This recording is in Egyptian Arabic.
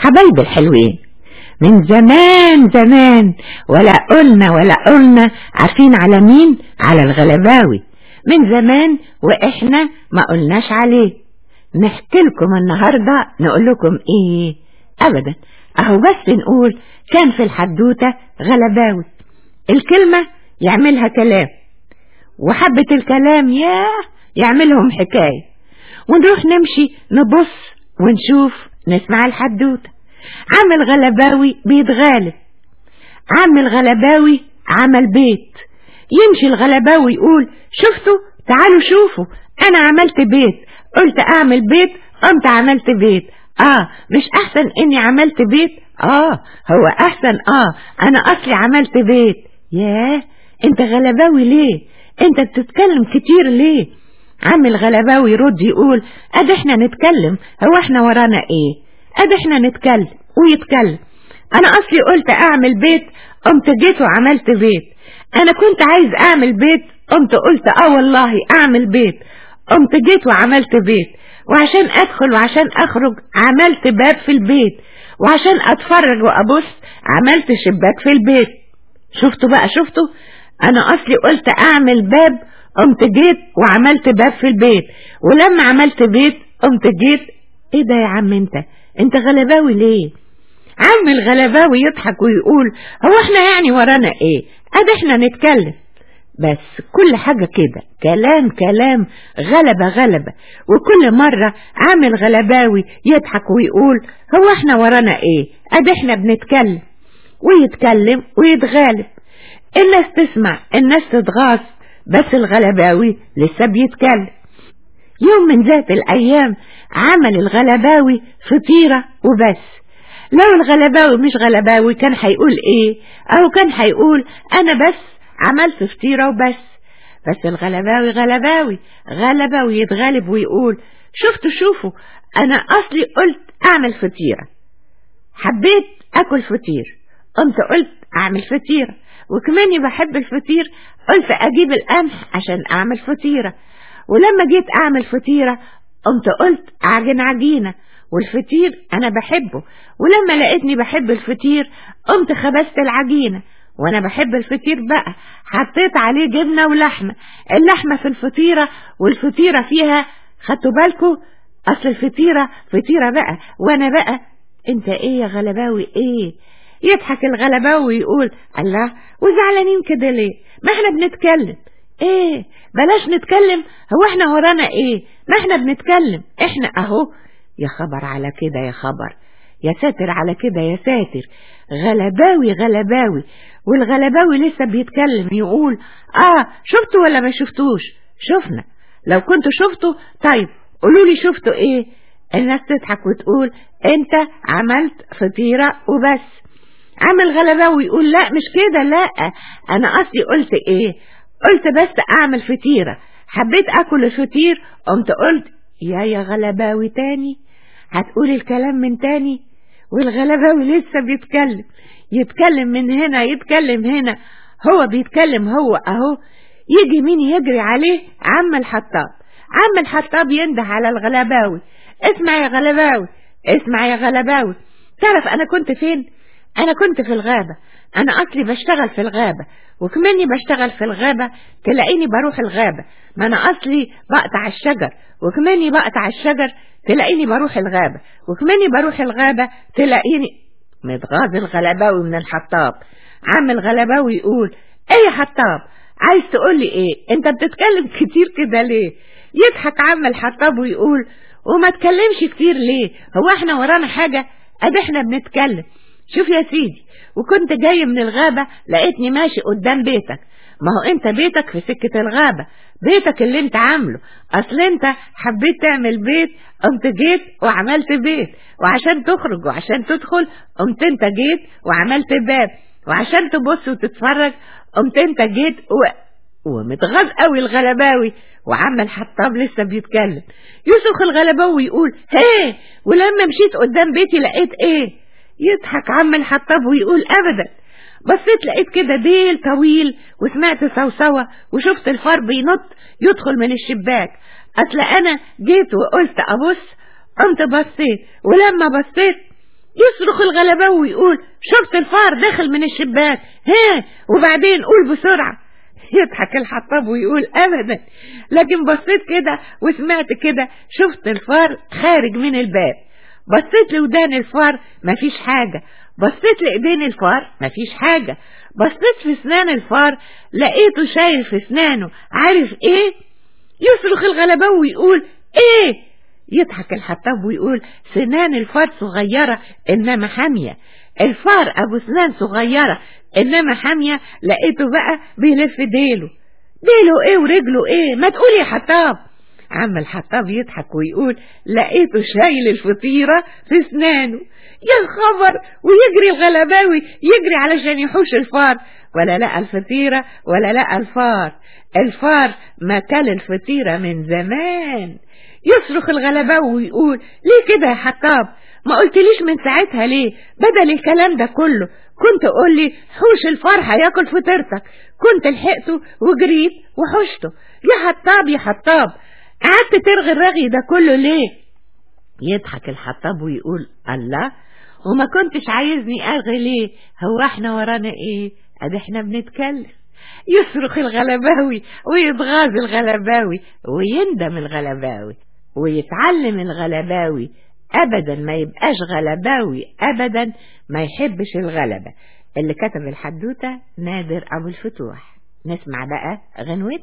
حبايب الحلوين من زمان زمان ولا قلنا ولا قلنا عارفين على مين على الغلباوي من زمان واحنا ما قلناش عليه نحكي لكم النهاردة نقول لكم ايه ابدا اهو بس نقول كان في الحدوتة غلباوي الكلمة يعملها كلام وحبة الكلام ياه يعملهم حكاية ونروح نمشي نبص ونشوف نسمع الحدوتة عم الغلباوي بيتغالب عم الغلباوي عمل بيت يمشي الغلباوي يقول شفتوا تعالوا شوفوا انا عملت بيت قلت اعمل بيت قمت عملت بيت اه مش احسن اني عملت بيت اه هو احسن اه انا اصلي عملت بيت ياه انت غلباوي ليه انت بتتكلم كتير ليه عم الغلباوي يرد يقول اد احنا نتكلم هو احنا ورانا ايه اد احنا نتكلم ويتكلم انا اصلي قلت اعمل بيت قمت جيت وعملت بيت انا كنت عايز اعمل بيت قمت قلت اه والله اعمل بيت قمت جيت وعملت بيت وعشان ادخل وعشان اخرج عملت باب في البيت وعشان اتفرج وابص عملت شباك في البيت شفتوا بقى شفتوا انا اصلي قلت اعمل باب قمت جيت وعملت باب في البيت ولما عملت بيت قمت جيت ايه ده يا عم انت انت غلباوي ليه عم الغلباوي يضحك ويقول هو احنا يعني ورانا ايه اد احنا نتكلم بس كل حاجة كده كلام كلام غلبة غلبة وكل مرة عامل غلباوي يضحك ويقول هو احنا ورانا ايه اد احنا بنتكلم ويتكلم ويتغالب الناس تسمع الناس تتغاظ بس الغلباوي لسه بيتكلم يوم من ذات الأيام عمل الغلباوي فطيرة وبس لو الغلباوي مش غلباوي كان هيقول ايه او كان هيقول انا بس عملت فطيرة وبس بس الغلباوي غلباوي غلبة ويتغلب ويقول شفتوا شوفوا انا اصلي قلت اعمل فطيرة حبيت اكل فطير قمت قلت اعمل فطيرة وكماني بحب الفطير قلت اجيب القمح عشان اعمل فطيرة ولما جيت اعمل فطيرة قمت قلت اعجن عجينة والفطير انا بحبه ولما لقيتني بحب الفطير قمت خبزت العجينة وانا بحب الفطير بقى حطيت عليه جبنة ولحمة اللحمة في الفطيرة والفطيرة فيها خدتوا بالكم اصل الفطيرة فطيرة بقى وانا بقى انت ايه يا غلباوي ايه يضحك الغلباوي ويقول الله وزعلانين كده ليه ما احنا بنتكلم ايه بلاش نتكلم هو احنا ورانا ايه ما احنا بنتكلم احنا اهو يا خبر على كده يا خبر يا ساتر على كده يا ساتر غلباوي غلباوي والغلباوي لسه بيتكلم يقول اه شفتوا ولا ما شفتوش شفنا لو كنتوا شفتوا طيب قولوا لي شفتوا ايه الناس تضحك وتقول انت عملت فطيرة وبس عامل غلباوي يقول لا مش كده لا انا قصدي قلت ايه قلت بس اعمل فطيرة حبيت اكل الفطير قمت قلت يا يا غلباوي تاني هتقول الكلام من تاني والغلباوي لسه بيتكلم يتكلم من هنا يتكلم هنا هو بيتكلم هو اهو يجي مين يجري عليه عم الحطاب عم الحطاب ينده على الغلباوي اسمع يا غلباوي اسمع يا غلباوي تعرف انا كنت فين انا كنت في الغابة انا اصلي بشتغل في الغابة وكماني بشتغل في الغابة تلاقيني بروح الغابة ما انا اصلي بقطع الشجر وكماني بقطع الشجر تلاقيني بروح الغابة وكماني بروح الغابة تلاقيني متغاظ الغلباوي من الحطاب عم الغلباوي يقول ايه يا حطاب عايز تقولي ايه انت بتتكلم كتير كده ليه يضحك عم الحطاب ويقول وما تكلمش كتير ليه هو احنا ورانا حاجة ادي احنا بنتكلم شوف يا سيدي وكنت جاي من الغابة لقيتني ماشي قدام بيتك ما هو انت بيتك في سكة الغابة بيتك اللي انت عامله اصل انت حبيت تعمل بيت قمت جيت وعملت بيت وعشان تخرج وعشان تدخل قمت انت جيت وعملت باب وعشان تبص وتتفرج قمت انت جيت و... ومتغاظ قوي الغلباوي وعم الحطاب لسه بيتكلم يوسف الغلباوي يقول هيه ولما مشيت قدام بيتي لقيت ايه يضحك عم الحطاب ويقول ابدا بصيت لقيت كده ديل طويل وسمعت صوصوة وشفت الفار بينط يدخل من الشباك اصل انا جيت وقلت ابص قمت بصيت ولما بصيت يصرخ الغلباوي ويقول شفت الفار داخل من الشباك ها وبعدين قول بسرعة يضحك الحطاب ويقول ابدا لكن بصيت كده وسمعت كده شفت الفار خارج من الباب بصيت لودان الفار مفيش حاجة بصيت لإيدين الفار مفيش حاجة بصيت في اسنان الفار لقيته شايل في اسنانه عارف ايه يصرخ الغلباوي ويقول ايه يضحك الحطاب ويقول سنان الفار صغيرة إنما حامية الفار أبو سنان صغيرة إنما حامية لقيته بقى بيلف ديله ديله إيه ورجله إيه ما تقول يا حطاب عم الحطاب يضحك ويقول لقيته شايل الفطيرة في سنانه يا خبر ويجري الغلباوي يجري علشان يحوش الفار ولا لقى الفطيرة ولا لقى الفار الفار ما كل الفطيرة من زمان يصرخ الغلباوي ويقول ليه كده يا حطاب ما قلتليش من ساعتها ليه بدل الكلام ده كله كنت قول لي حوش الفار هياكل فطيرتك كنت لحقته وجريت وحشته يا حطاب يا حطاب قعدت ترغي الرغي ده كله ليه يضحك الحطاب ويقول الله وما كنتش عايزني ارغي ليه هو احنا ورانا ايه ادي احنا بنتكلم يصرخ الغلباوي ويتغاظ الغلباوي ويندم الغلباوي ويتعلم الغلباوي ابدا ما يبقاش غلباوي ابدا ما يحبش الغلبة اللي كتب الحدوتة نادر ابو الفتوح نسمع بقى غنوة